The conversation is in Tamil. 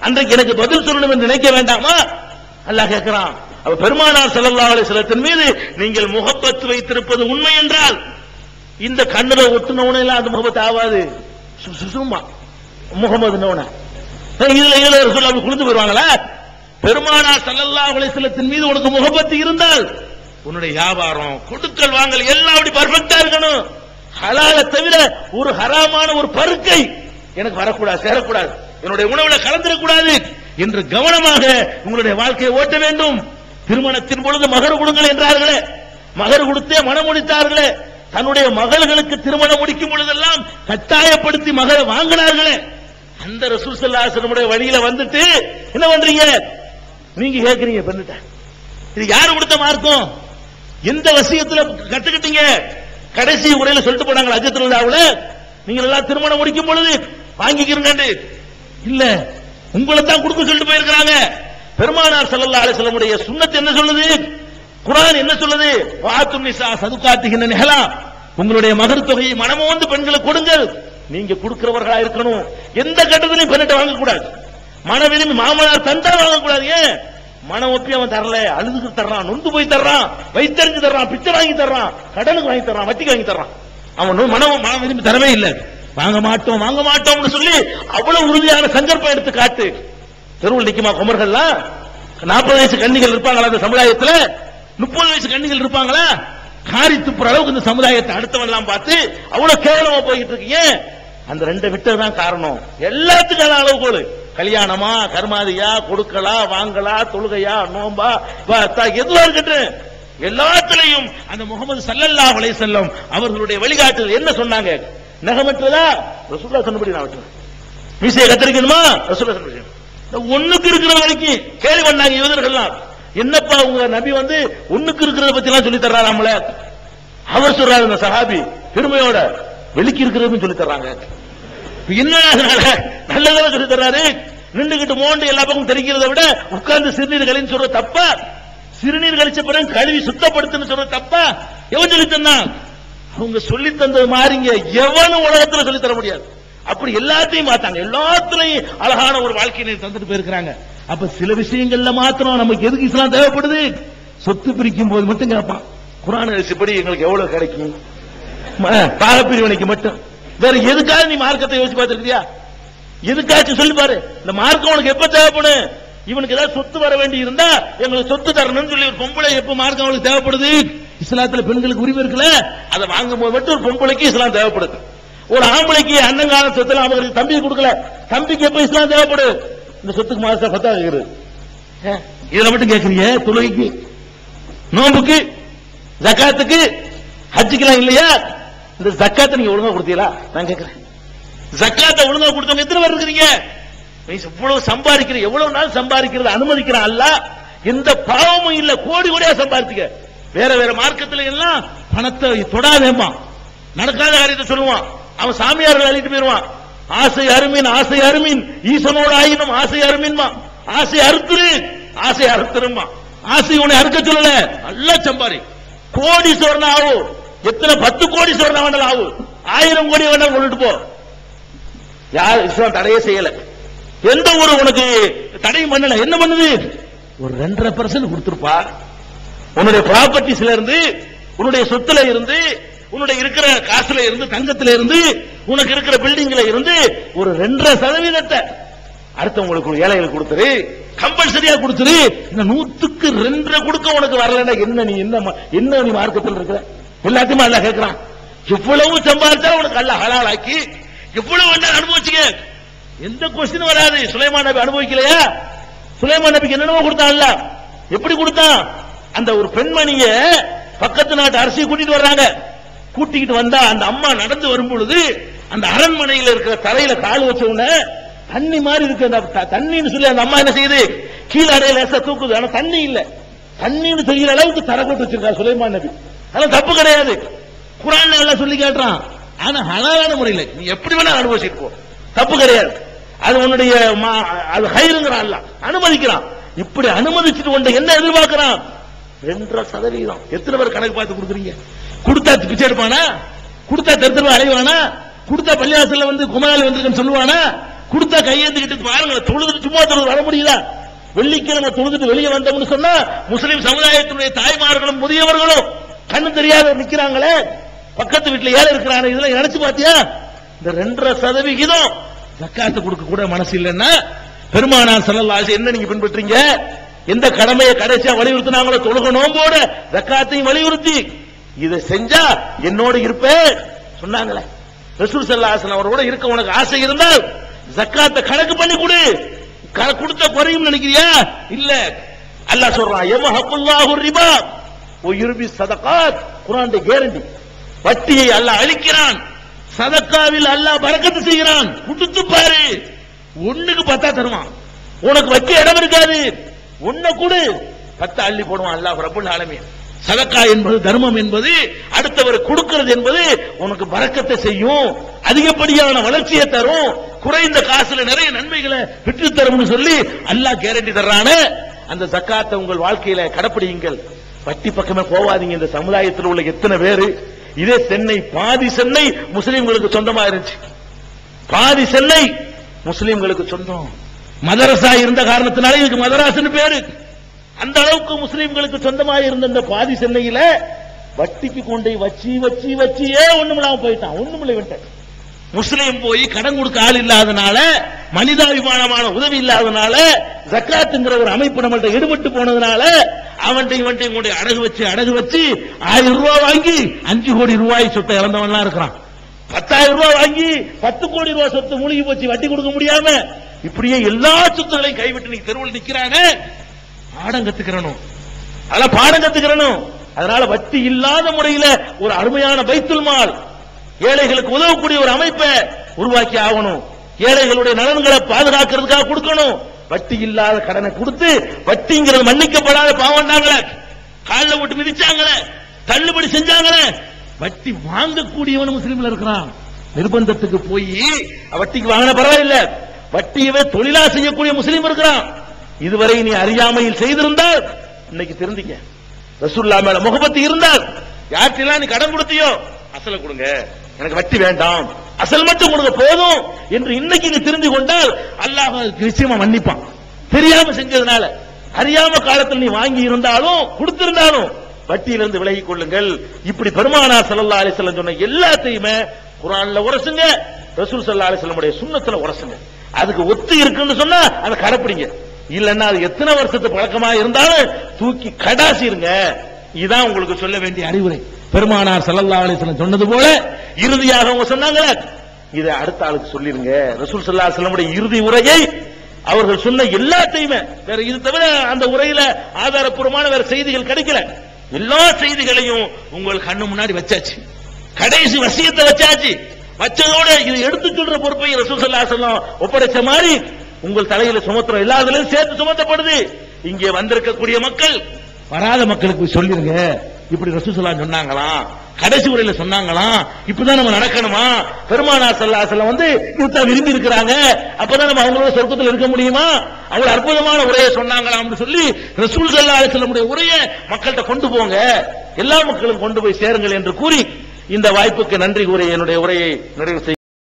அன்றைக்கு எனக்கு பதில் சொல்லணும் என்று நினைக்க வேண்டாமா அல்லாஹ் கேட்கிறான் அப்ப பெருமானார் ஸல்லல்லாஹு அலைஹி வஸல்லத்தின் மீது நீங்கள் முகப்பத்து வைத்திருப்பது உண்மை என்றால் இந்த கண்ணுல ஒட்டுனவன எல்லாம் அந்த முகப்பத்து ஆகாது சு- சு- சும்மா முகமது நோன இதுல இதுல சொல்ல அப்படி குளிந்து போயிருவாங்களா பெருமானார் ஸல்லல்லாஹு அலைஹி வஸல்லத்தின் மீது உனக்கு முகப்பத்து இருந்தால் உன்னுடைய வியாபாரம் கொடுக்கல் வாங்கல் எல்லாம் அப்படி பர்ஃபெக்ட்டா இருக்கணும் ஹலால தவிர ஒரு ஹராமான ஒரு பருக்கை எனக்கு வரக்கூடாது சேரக்கூடாது என்னுடைய உணவுல கலந்துடக்கூடாது என்று கவனமாக உங்களுடைய வாழ்க்கையை ஓட்ட வேண்டும் திருமணத்தின் பொழுது மகர் கொடுங்கள் என்றார்களே மகர் கொடுத்தே மனம் முடித்தார்களே தன்னுடைய மகள்களுக்கு திருமணம் முடிக்கும் பொழுதெல்லாம் கட்டாயப்படுத்தி மகளை வாங்கினார்களே அந்த ரசூல் ஸல்லல்லாஹு அலைஹி வஸல்லமுடைய வழியில வந்துட்டு என்ன பண்றீங்க நீங்க கேக்குறீங்க பெண்ணிட்ட இது யாரு கொடுத்த மார்க்கம் எந்த வசியத்துல கத்துக்கிட்டீங்க கடைசி உரையில சொல்லிட்டு போனாங்க அஜத்துல்லாவுல நீங்க எல்லாம் திருமணம் முடிக்கும் பொழுது வாங்கிக்கிறீங்க இல்ல உங்களை தான் கொடுக்க சொல்லிட்டு போயிருக்கிறாங்க பெருமானார் ஸல்லல்லாஹு அலைஹி வஸல்லமுடைய சுன்னத் என்ன சொல்லுது குர்ஆன் என்ன சொல்லுது வாத்து நிசா சதுகாத்துகின்ற நிகழா உங்களுடைய மகர் தொகையை மனமோந்து பெண்களுக்கு கொடுங்கள் நீங்க கொடுக்கிறவர்களா இருக்கணும் எந்த கட்டத்திலையும் பெண்ணிட்ட வாங்க கூடாது மன விரும்பி மாமனார் தந்தா வாங்க கூடாது ஏன் மன ஒப்பி அவன் தரல அழுதுக்கு தர்றான் நொந்து போய் தர்றான் வைத்தறிஞ்சு தர்றான் பிச்சை வாங்கி தர்றான் கடனுக்கு வாங்கி தர்றான் வட்டிக்கு வாங்கி தர்றான் அவன் நோ- மனம் மனம் விரும்பி தரவே இல்லை வாங்க மாட்டோம் வாங்க மாட்டோம்னு சொல்லி அவ்வளவு உறுதியான சங்கல்பம் எடுத்து காட்டு தெருவில் நிக்குமா குமர்கள்லாம் நாற்பது வயசு கன்னிகள் இருப்பாங்களா அந்த சமுதாயத்துல முப்பது வயசு கன்னிகள் இருப்பாங்களா காரி துப்புற அளவுக்கு இந்த சமுதாயத்தை அடுத்தவன் எல்லாம் பார்த்து அவ்வளவு கேவலமா போய்கிட்டு இருக்கீங்க அந்த ரெண்டை விட்டதுதான் காரணம் எல்லாத்துக்கும் அதான் அளவுகோல் கல்யாணமா கர்மாதியா கொடுக்கலா வாங்கலா தொழுகையா நோம்பா வாத்தா, எதுவா இருக்கட்டும் எல்லாத்திலையும் அந்த முகமது சல்லல்லாஹு அலைஹி வஸல்லம் அவர்களுடைய வழிகாட்டுதல் என்ன சொன்னாங்க நகமற்றதா ரசூல்லா சொன்னபடி நான் வெட்டுவேன் மீசையை கத்தரிக்கணுமா ரசூல்லா சொன்னபடி இந்த ஒண்ணுக்கு இருக்கிற வரைக்கும் கேள்வி பண்ணாங்க யூதர்கள்லாம் என்னப்பா உங்க நபி வந்து ஒண்ணுக்கு இருக்கிறத பத்தி எல்லாம் சொல்லி தர்றாராம்ல அவர் சொல்றாரு இந்த சஹாபி பெருமையோட வெளிக்கு இருக்கிறதுன்னு சொல்லி தர்றாங்க இப்ப என்ன அதனால நல்லதெல்லாம் சொல்லி தர்றாரு நின்றுகிட்டு மோண்டு எல்லா பக்கம் தெரிக்கிறத விட உட்கார்ந்து சிறுநீர் கழின்னு சொல்ற தப்பா சிறுநீர் கழிச்ச பிறகு கழுவி சுத்தப்படுத்துன்னு சொல்ற தப்பா எவன் சொல்லி தந்தான் அவங்க சொல்லி தந்தது மாறிங்க எவனும் உலகத்துல சொல்லி தர முடியாது அப்படி எல்லாத்தையும் பார்த்தாங்க எல்லாத்துலயும் அழகான ஒரு வாழ்க்கையை தந்துட்டு போயிருக்கிறாங்க அப்ப சில விஷயங்கள்ல மாத்திரம் நமக்கு எதுக்கு இஸ்லாம் தேவைப்படுது சொத்து பிரிக்கும் போது மட்டும் கேட்பான் குரான் படி எங்களுக்கு எவ்வளவு கிடைக்கும் ம- பாகப்பிரிவினைக்கு மட்டும் வேற எதுக்காக நீ மார்க்கத்தை யோசிச்சு பார்த்திருக்கியா எதுக்காச்சும் சொல்லி பாரு இந்த மார்க்கம் உனக்கு எப்ப தேவைப்படும் இவனுக்கு ஏதாவது சொத்து வர வேண்டி இருந்தா எங்களுக்கு சொத்து தரணும்னு சொல்லி ஒரு பொம்பளை எப்ப மார்க்கம் அவனுக்கு தேவைப்படுது இஸ்லாத்துல பெண்களுக்கு உரிமை இருக்குல்ல அதை வாங்கும் போது மட்டும் ஒரு பொம்பளைக்கு இஸ்லாம் தேவைப்படுது ஒரு ஆம்பளைக்கு அண்ணங்கால சொத்துல அவங்களுக்கு தம்பி கொடுக்கல தம்பிக்கு எப்ப இஸ்லாம் தேவைப்படுது இந்த சொத்துக்கு மாசம் பத்தா கேக்குறது ஏன்? இதுல மட்டும் கேக்குறீங்க தொழுகைக்கு நோம்புக்கு ஜக்காத்துக்கு ஹஜ்ஜுக்கெல்லாம் இல்லையா இந்த ஜக்காத்தை நீங்க ஒழுங்கா கொடுத்தீங்களா நான் கேக்குறேன் ஜக்காத்தை ஒழுங்கா கொடுத்தவங்க எத்தனை பேர் இருக்கிறீங்க நீ இவ்வளவு சம்பாதிக்கிற எவ்வளவு நாள் சம்பாதிக்கிறது அனுமதிக்கிறான் அல்ல எந்த பாவமும் இல்ல கோடி கோடியா சம்பாதிச்சுக்க வேற வேற மார்க்கத்துல எல்லாம் பணத்தை தொடாதேமா நடக்காத காரியத்தை சொல்லுவான் அவன் சாமியார்கள் அழிட்டு போயிருவான் ஆசை அருமின் ஆசை அருமின் ஈசனோட ஆயினும் ஆசை அருமின்மா ஆசை அறுத்துரு ஆசை அறுத்துருமா ஆசை உன்னை அறுக்க சொல்லல நல்லா சம்பாரி கோடீஸ்வரன் ஆகும் எத்தனை பத்து கோடீஸ்வரன் வேண்டாம் ஆகும் ஆயிரம் கோடி வேண்டாம் கொண்டுட்டு போ யார் இஸ்லாம் தடையே செய்யல எந்த ஒரு உனக்கு தடையும் பண்ணல என்ன பண்ணுது ஒரு ரெண்டரை பர்சன்ட் கொடுத்துருப்பா உன்னுடைய ப்ராப்பர்ட்டிஸ்ல இருந்து உன்னுடைய சொத்துல இருந்து உன்னுடைய இருக்கிற காசுல இருந்து தங்கத்துல இருந்து உனக்கு இருக்கிற பில்டிங்ல இருந்து ஒரு ரெண்டரை சதவீதத்தை அடுத்தவங்களுக்கு ஏழைகளுக்கு கொடுத்துரு கம்பல்சரியா கொடுத்துரு இந்த நூத்துக்கு ரெண்டரை கொடுக்க உனக்கு வரலன்னா என்ன நீ என்ன ம- என்ன நீ மார்க்கத்தில் இருக்கிற எல்லாத்தையுமே அல்ல கேட்கிறான் எவ்வளவு சம்பாதிச்சா உனக்கு அல்ல ஹலாலாக்கி எவ்வளவு வேண்டாம் அனுபவிச்சுக்க எந்த கொஸ்டின் வராது சுலைமான் நபி அனுபவிக்கலையா சுலைமான் நபிக்கு என்னென்னவோ கொடுத்தான்ல எப்படி கொடுத்தான் அந்த ஒரு பெண்மணிய பக்கத்து நாட்டு அரசியை கூட்டிட்டு வர்றாங்க கூட்டிக்கிட்டு வந்தா அந்த அம்மா நடந்து வரும் பொழுது அந்த அரண்மனையில இருக்கிற தரையில கால் வச்ச உடனே தண்ணி மாதிரி இருக்கு அந்த த- தண்ணின்னு சொல்லி அந்த அம்மா என்ன செய்யுது கீழே அடைய லேசா தூக்குது ஆனா தண்ணி இல்ல தண்ணின்னு தெரிகிற அளவுக்கு தர போட்டு வச்சிருக்காரு சுலைமான் நபி அதெல்லாம் தப்பு கிடையாது குரான் எல்லாம் சொல்லி கேட்டுறான் ஆனா ஹலாலான முறையில் நீ எப்படி வேணா அனுபவிச்சுட்டு போ தப்பு கிடையாது அது உன்னுடைய மா- அது ஹைருங்கிறான் அல்ல அனுமதிக்கிறான் இப்படி அனுமதிச்சுட்டு கொண்ட என்ன எதிர்பார்க்கிறான் ரெண்டரை சதவீதம் எத்தனை பேர் கணக்கு பார்த்து கொடுக்குறீங்க கொடுத்தா பிச்சை எடுப்பானா கொடுத்தா தெருத்தருவா அலைவானா கொடுத்தா பள்ளிவாசல்ல வந்து குமராளி வந்திருக்குன்னு சொல்லுவானா கொடுத்தா கையேந்துக்கிட்டு பாருங்க தொழுதுட்டு சும்மா தொழுது வர முடியுதா வெள்ளிக்கிழமை தொழுதுட்டு வெளியே வந்தோம்னு சொன்னா முஸ்லிம் சமுதாயத்தினுடைய தாய்மார்களும் முதியவர்களும் கண்ணு தெரியாத நிக்கிறாங்களே பக்கத்து வீட்டுல ஏழை இருக்கிறாங்க இதெல்லாம் நினைச்சு பாத்தியா இந்த ரெண்டரை சதவிகிதம் ஜக்காத்து கொடுக்க கூட மனசு இல்லைன்னா பெருமானார் ஸல்லல்லாஹு என்ன நீங்க பின்பற்றீங்க எந்த கடமையை கடைசியா வலியுறுத்தினாங்களோ தொழுக நோம்போட ஜக்காத்தையும் வலியுறுத்தி இதை செஞ்சா என்னோட இருப்பேன் சொன்னாங்களே ரசூல் ஸல்லல்லாஹு அலைஹி வஸல்லம் அவரோட இருக்க உனக்கு ஆசை இருந்தால் ஜக்காத்தை கணக்கு பண்ணி கொடு க- கொடுத்த குறையும் நினைக்கிறியா இல்ல அல்லாஹ் சொல்றான் யமஹக்குல்லாஹு ரிபா ஓ யுர்பி சதகாத் குர்ஆனுடைய கேரண்டி வட்டியை அல்லாஹ் அழிக்கிறான் சதக்காவில் அல்லாஹ் பரக்கத்து செய்கிறான் கொடுத்து பாரு ஒண்ணுக்கு பத்தா தருவான் உனக்கு வைக்க இடம் இருக்காது ஒன்ன கொடு பத்து அள்ளி போடுவான் அல்லாஹ் ரப்பல் ஆலமீன் சதக்கா என்பது தர்மம் என்பது அடுத்தவர் கொடுக்கிறது என்பது உனக்கு பறக்கத்தை செய்யும் அதிகப்படியான வளர்ச்சியை தரும் குறைந்த காசுல நிறைய நன்மைகளை பெற்று தரும்னு சொல்லி அல்லாஹ் கேரண்டி தர்றானே அந்த ஜக்காத்தை உங்கள் வாழ்க்கையில கடைப்பிடியுங்கள் வட்டி பக்கமே போவாதீங்க இந்த சமுதாயத்தில் உள்ள எத்தனை பேரு இதே சென்னை பாதி சென்னை முஸ்லிம்களுக்கு சொந்தமா இருந்துச்சு பாதி சென்னை முஸ்லிம்களுக்கு சொந்தம் மதரசா இருந்த காரணத்தினால இதுக்கு மதராசுன்னு பேரு அந்த அளவுக்கு முஸ்லிம்களுக்கு சொந்தமா இருந்த இந்த பாதி சென்னையில வட்டிக்கு கொண்டு போய் வச்சு வச்சு வச்சியே ஒண்ணுமில்லாம போயிட்டான் ஒண்ணுமில்லை விட்டேன் முஸ்லீம் போய் கடன் கொடுக்க ஆள் இல்லாதனால மனிதாபிமானமான உதவி இல்லாதனால ஜக்காத்துங்கிற ஒரு அமைப்பு நம்மள்ட்ட ஈடுபட்டு போனதுனால அவன்கிட்ட இவன்கிட்ட கொண்டு அடகு வச்சு அடகு வச்சு ஆயிரம் ரூபாய் வாங்கி அஞ்சு கோடி ரூபாய் சொத்தை இழந்தவன்லாம் இருக்கிறான் பத்தாயிரம் ரூபாய் வாங்கி பத்து கோடி ரூபாய் சொத்து மூழ்கி போச்சு வட்டி கொடுக்க முடியாம இப்படியே எல்லா சொத்துகளையும் கைவிட்டு நீ தெருவில் நிக்கிறாங்க பாடம் கத்துக்கிறணும் அதெல்லாம் பாடம் கத்துக்கிறணும் அதனால வட்டி இல்லாத முறையில ஒரு அருமையான பைத்துல் மால் ஏழைகளுக்கு உதவக்கூடிய ஒரு அமைப்பை உருவாக்கி ஆகணும் ஏழைகளுடைய நலன்களை பாதுகாக்கிறதுக்காக கொடுக்கணும் வட்டி இல்லாத கடனை கொடுத்து வட்டிங்கிறது மன்னிக்கப்படாத பாவம்னாங்களே காலில் விட்டு மிதிச்சாங்களே தள்ளுபடி செஞ்சாங்களே வட்டி வாங்கக்கூடியவன் முஸ்லீம்ல இருக்கிறான் நிர்பந்தத்துக்கு போய் வட்டிக்கு வாங்கின பரவாயில்ல வட்டியவே தொழிலா செய்யக்கூடிய முஸ்லீம் இருக்கிறான் இதுவரை நீ அறியாமையில் செய்திருந்தால் இன்னைக்கு திருந்திக்க ரசூல்லா மேல முகபத்து இருந்தால் யார்கிட்டலாம் நீ கடன் கொடுத்தியோ அசல கொடுங்க எனக்கு வட்டி வேண்டாம் அசல் மட்டும் கொடுங்க போதும் என்று இன்னைக்கு நீ தெரிந்து கொண்டால் அல்லாஹ் அதுக்கு நிச்சயமா மன்னிப்பான் தெரியாம செஞ்சதுனால அறியாம காலத்தில் நீ வாங்கி இருந்தாலும் கொடுத்திருந்தாலும் வட்டியிலிருந்து விலகிக் கொள்ளுங்கள் இப்படி பெருமானார் ஸல்லல்லாஹு அலைஹி வஸல்லம் சொன்ன எல்லாத்தையுமே குர்ஆன்ல உரசுங்க ரசூல் ஸல்லல்லாஹு அலைஹி வஸல்லமுடைய சுன்னத்துல உரசுங்க அதுக்கு ஒத்து இருக்குன்னு சொன்னா அதை கடைப்பிடிங்க இல்லன்னா அது எத்தனை வருஷத்து பழக்கமா இருந்தாலும் தூக்கி கடாசிருங்க இதுதான் உங்களுக்கு சொல்ல வேண்டிய அறிவுரை பெருமானார் ஸல்லல்லாஹு அலைஹி வஸல்லம் சொன்னது போல இறுதியாக அவங்க சொன்னாங்களே இதை அடுத்த ஆளுக்கு சொல்லிருங்க ரசூல் ஸல்லல்லாஹு அலைஹி வஸல்லமுடைய இறுதி உரையை அவர்கள் சொன்ன எல்லாத்தையுமே வேற இது தவிர அந்த உரையில ஆதாரப்பூர்வமான வேற செய்திகள் கிடைக்கல எல்லா செய்திகளையும் உங்கள் கண்ணு முன்னாடி வச்சாச்சு கடைசி வசியத்தை வச்சாச்சு வச்சதோட இது எடுத்து சொல்ற பொறுப்பை ரசூல் ஸல்லல்லாஹு அலைஹி வஸல்லம் ஒப்படைச்ச மாதிரி உங்கள் தலையில சுமத்துறோம் எல்லாத்துலயும் சேர்த்து சுமத்தப்படுது இங்கே வந்திருக்கக்கூடிய மக்கள் வராத மக்களுக்கு போய் சொல்லிருங்க இப்படி ரசூசல்லா சொன்னாங்களாம் கடைசி உரையில சொன்னாங்களாம் இப்படிதான் நம்ம நடக்கணுமா பெருமானார் சல்லாசலம் வந்து இதுதான் விரும்பி இருக்கிறாங்க அப்பதான் நம்ம அவங்களோட சொர்க்கத்தில் இருக்க முடியுமா அவங்க அற்புதமான உரையை சொன்னாங்களாம்னு சொல்லி ரசூல் சல்லா அலிஸ்லமுடைய உரையை மக்கள்கிட்ட கொண்டு போங்க எல்லா மக்களும் கொண்டு போய் சேருங்கள் என்று கூறி இந்த வாய்ப்புக்கு நன்றி கூறி என்னுடைய உரையை நிறைவு செய்கிறேன்